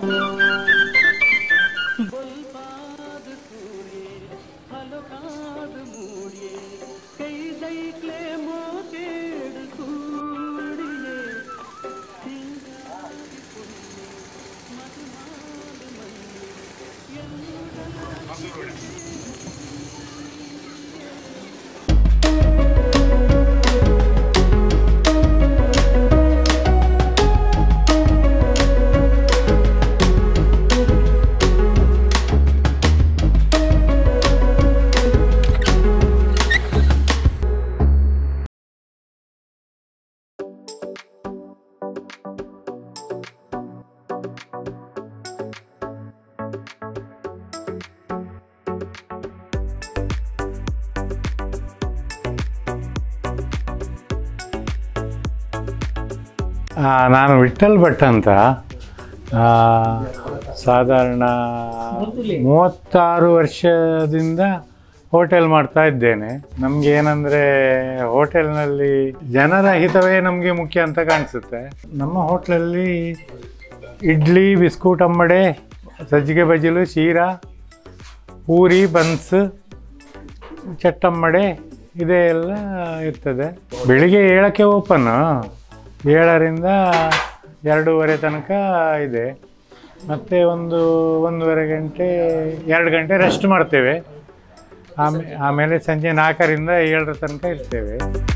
ಆ, ನಾನು ವಿಠಲ್ ಭಟ್ ಅಂತ ಆ, ಸಾಧಾರಣ ಮೂವತ್ತಾರು ವರ್ಷದಿಂದ ಹೋಟೆಲ್ ಮಾಡ್ತಾ ಇದ್ದೇನೆ ನಮ್ಗೆ ಏನಂದರೆ ಹೋಟೆಲ್ನಲ್ಲಿ ಜನರ ಹಿತವೇ ನಮಗೆ ಮುಖ್ಯ ಅಂತ ಕಾಣಿಸುತ್ತೆ ನಮ್ಮ ಹೋಟ್ಲಲ್ಲಿ ಇಡ್ಲಿ ಬಿಸ್ಕೂಟ್ ಅಂಬಡೆ ಸಜ್ಜಿಗೆ ಬಜಿಲು ಶೀರಾ ಪೂರಿ ಬನ್ಸ್ ಚಟ್ಟಂಬಡೆ ಇದೇ ಎಲ್ಲ ಇರ್ತದೆ ಬೆಳಿಗ್ಗೆ ಏಳಕ್ಕೆ ಓಪನ್ ಏಳರಿಂದ ಎರಡೂವರೆ ತನಕ ಇದೆ ಮತ್ತು ಒಂದು ಒಂದೂವರೆ ಗಂಟೆ ಎರಡು ಗಂಟೆ ರೆಸ್ಟ್ ಮಾಡ್ತೇವೆ ಆಮೇ ಆಮೇಲೆ ಸಂಜೆ ನಾಲ್ಕರಿಂದ ಏಳರ ತನಕ ಇರ್ತೇವೆ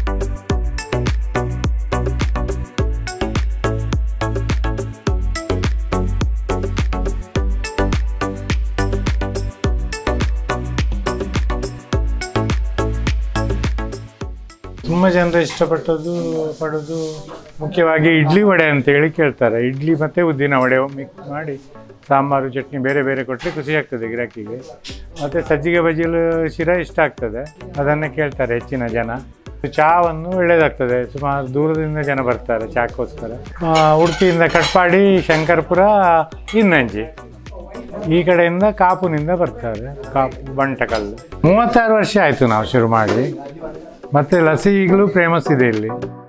ತುಂಬ ಜನರು ಇಷ್ಟಪಟ್ಟದ್ದು ಪಡೋದು ಮುಖ್ಯವಾಗಿ ಇಡ್ಲಿ ವಡೆ ಅಂತೇಳಿ ಕೇಳ್ತಾರೆ ಇಡ್ಲಿ ಮತ್ತು ಉದ್ದಿನ ವಡೆ ಮಿಕ್ಸ್ ಮಾಡಿ ಸಾಂಬಾರು ಚಟ್ನಿ ಬೇರೆ ಬೇರೆ ಕೊಟ್ಟರೆ ಖುಷಿ ಆಗ್ತದೆ ಗಿರಾಕಿಗೆ ಮತ್ತು ಸಜ್ಜಿಗೆ ಬಜಿಲು ಶಿರ ಇಷ್ಟ ಆಗ್ತದೆ ಅದನ್ನೇ ಕೇಳ್ತಾರೆ ಹೆಚ್ಚಿನ ಜನ ಚಹಾವನ್ನು ಒಳ್ಳೆಯದಾಗ್ತದೆ ಸುಮಾರು ದೂರದಿಂದ ಜನ ಬರ್ತಾರೆ ಚಹಾಕ್ಕೋಸ್ಕರ ಆ, ಉಡುಪಿಯಿಂದ ಕಟ್ಪಾಡಿ ಶಂಕರ್ಪುರ ಇನ್ನಂಜಿ ಈ ಕಡೆಯಿಂದ ಕಾಪುನಿಂದ ಬರ್ತಾರೆ ಕಾಪು ಬಂಟಕಲ್ಲು ಮೂವತ್ತಾರು ವರ್ಷ ಆಯಿತು ನಾವು ಶುರು ಮಾಡಿ ಮತ್ತು ಲಸಿ ಈಗಲೂ ಫೇಮಸ್ ಇದೆ ಇಲ್ಲಿ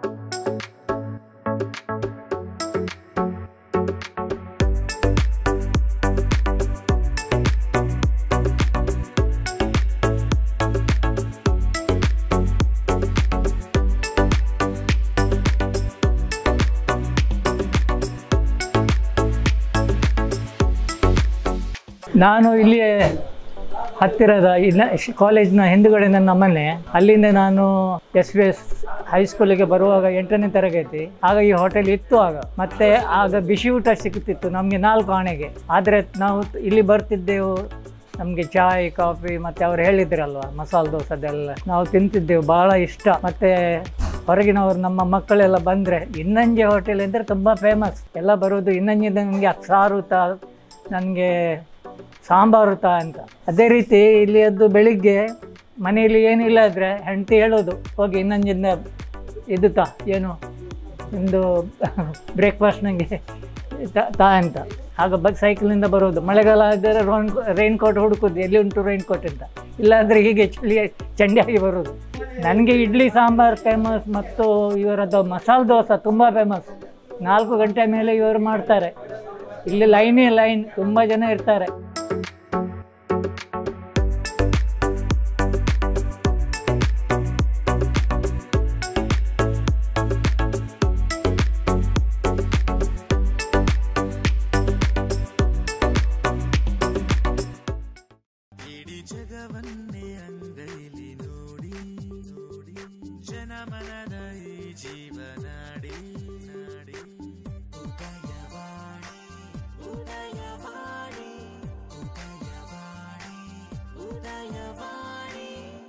ನಾನು ಇಲ್ಲಿ ಹತ್ತಿರದ ಇಲ್ಲ ಶ್- ಕಾಲೇಜಿನ ಹಿಂದುಗಡೆ ನನ್ನ ಮನೆ ಅಲ್ಲಿಂದ ನಾನು ಎಸ್ ಬಿ ಎಸ್ ಹೈಸ್ಕೂಲಿಗೆ ಬರುವಾಗ ಎಂಟನೇ ತರಗತಿ ಆಗ ಈ ಹೋಟೆಲ್ ಇತ್ತು ಆಗ ಮತ್ತೆ ಆಗ ಬಿಸಿ ಊಟ ಸಿಗುತ್ತಿತ್ತು ನಮಗೆ ನಾಲ್ಕು ಆಣೆಗೆ ಆದರೆ ನಾವು ತ್- ಇಲ್ಲಿ ಬರ್ತಿದ್ದೆವು ನಮಗೆ ಚಾಯ್ ಕಾಫಿ ಮತ್ತೆ ಅವ್ರು ಹೇಳಿದ್ರಲ್ವ ಮಸಾಲೆ ದೋಸೆದೆಲ್ಲ ನಾವು ತಿಂತಿದ್ದೆವು ಭಾಳ ಇಷ್ಟ ಮತ್ತೆ ಹೊರಗಿನವರು ನಮ್ಮ ಮಕ್ಕಳೆಲ್ಲ ಬಂದರೆ ಇನ್ನಂಜೆ ಹೋಟೆಲ್ ಅಂದರೆ ತುಂಬ ಫೇಮಸ್ ಎಲ್ಲ ಬರೋದು ಇನ್ನಂಜಿಂದ ನನಗೆ ಸಾರು ತಾ ನನಗೆ ಸಾಂಬಾರು ತಾ ಅಂತ ಅದೇ ರೀತಿ ಇಲ್ಲಿ ಅದು ಬೆಳಿಗ್ಗೆ ಮನೆಯಲ್ಲಿ ಏನಿಲ್ಲ ಆದರೆ ಹೆಂಡತಿ ಹೇಳೋದು ಹೋಗಿ ಇನ್ನೊಂದಿಂದ ಇದು ತಾ ಏನು ಒಂದು ಬ್ರೇಕ್ಫಾಸ್ಟ್ ನನಗೆ ತಾ ಅಂತ ಆಗ ಬ ಸೈಕಲಿಂದ ಬರೋದು ಮಳೆಗಾಲ ಆದರೆ ರೋನ್ ರೈನ್ ಕೋಟ್ ಹುಡುಕೋದು ಎಲ್ಲಿ ಉಂಟು ರೈನ್ ಕೋಟ್ ಅಂತ ಇಲ್ಲಾಂದರೆ ಹೀಗೆ ಚಳಿ ಚಂಡಿಯಾಗಿ ಬರೋದು ನನಗೆ ಇಡ್ಲಿ ಸಾಂಬಾರು ಫೇಮಸ್ ಮತ್ತು ಇವರದ್ದು ಮಸಾಲೆ ದೋಸೆ ತುಂಬ ಫೇಮಸ್ ನಾಲ್ಕು ಗಂಟೆ ಮೇಲೆ ಇವರು ಮಾಡ್ತಾರೆ ಇಲ್ಲಿ ಲೈನೇ ಲೈನ್ ತುಂಬ ಜನ ಇರ್ತಾರೆ ಇಡೀ ಜಗವನ್ನೇ ಅಂಗೈಲಿ ನೋಡಿ ನೋಡಿ ಜನಮನದ ಈ ಜೀವನಾಡಿ